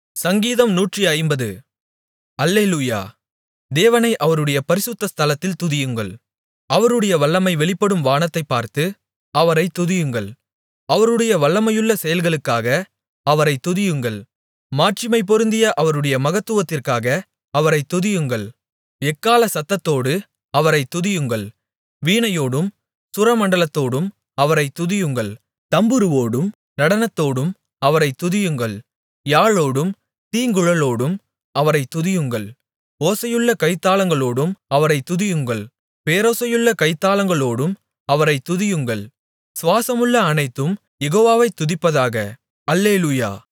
சங்கீதம் நூற்றைம்பது அல்லேலூயா தேவனை அவருடைய பரிசுத்த ஸ்தலத்தில் துதியுங்கள் அவருடைய வல்லமை வெளிப்படும் வானத்தைப் பார்த்து அவரைத் துதியுங்கள் அவருடைய வல்லமையுள்ள செயல்களுக்காக அவரைத் துதியுங்கள் மாட்சிமை பொருந்திய அவருடைய மகத்துவத்திற்காக அவரைத் துதியுங்கள் எக்காள சத்தத்தோடு அவரைத் துதியுங்கள் வீணையோடும் சுரமண்டலத்தோடும் அவரைத் துதியுங்கள் தம்புருவோடும் நடனத்தோடும் அவரைத் துதியுங்கள் யாழோடும் தீங்குழலோடும் அவரைத் துதியுங்கள் ஓசையுள்ள கைத்தாளங்களோடும் அவரைத் துதியுங்கள் பேரோசையுள்ள கைத்தாளங்களோடும் அவரைத் துதியுங்கள் சுவாசமுள்ள அனைத்தும் யெகோவாவைத் துதிப்பதாக அல்லேலூயா